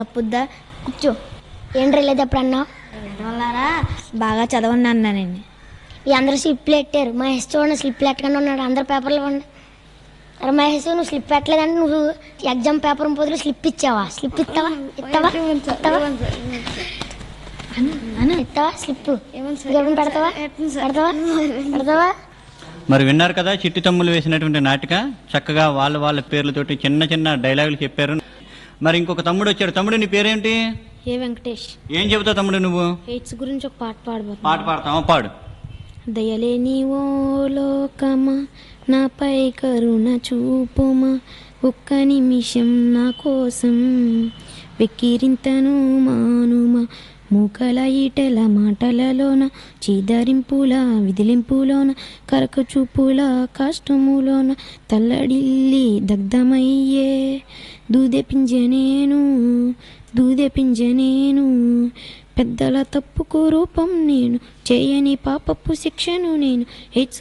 తప్పుద్దా కూర్చో ఏం రైలేదు ఎప్పుడు అన్నావు వాళ్ళారా బాగా చదవండి అన్నానండి ఈ అందరూ స్లిప్లు పెట్టారు మహేష్ చూడండి స్లిప్లు ఎట్టకుండా ఉన్నాడు అందరు పేపర్లు ఇవ్వండి అరే మహేష్ నువ్వు స్లిప్ పెట్టలేదంటే నువ్వు ఎగ్జామ్ పేపర్ పోతే స్లిప్ ఇచ్చావా స్లిప్ ఇస్తావా ఇస్తావా ఇస్తావా ఇస్తావా స్లిప్ ఇంకెప్పుడు పెడతావా పెడతావా పెడతావా మరి విన్నారు కదా చిట్టి తమ్ములు వేసినటువంటి నాటిక చక్కగా వాళ్ళ వాళ్ళ పేర్లతోటి చిన్న చిన్న డైలాగులు చెప్పారు మరి ఇంకొక తమ్ముడు వచ్చాడు తమ్ముడు నీ పేరేంటి ఏ వెంకటేష్ ఏం చెబుతావు తమ్ముడు నువ్వు ఎయిడ్స్ గురించి ఒక పాట పాడబోతున్నా పాట పాడతావా పాడు దయలేని ఓ లోకమా నాపై కరుణ చూపుమా ఒక్క నిమిషం నా కోసం వెక్కిరింతను మానుమా మూకల ఈటెల మాటలలోన చీదరింపుల విదిలింపులోన కరక చూపుల కష్టములోన తల్లడిల్లి దగ్ధమయ్యే దూదె పింజనేను దూదె పింజనేను పెద్దల తప్పుకు రూపం నేను చేయని పాపపు శిక్షను నేను హెచ్చు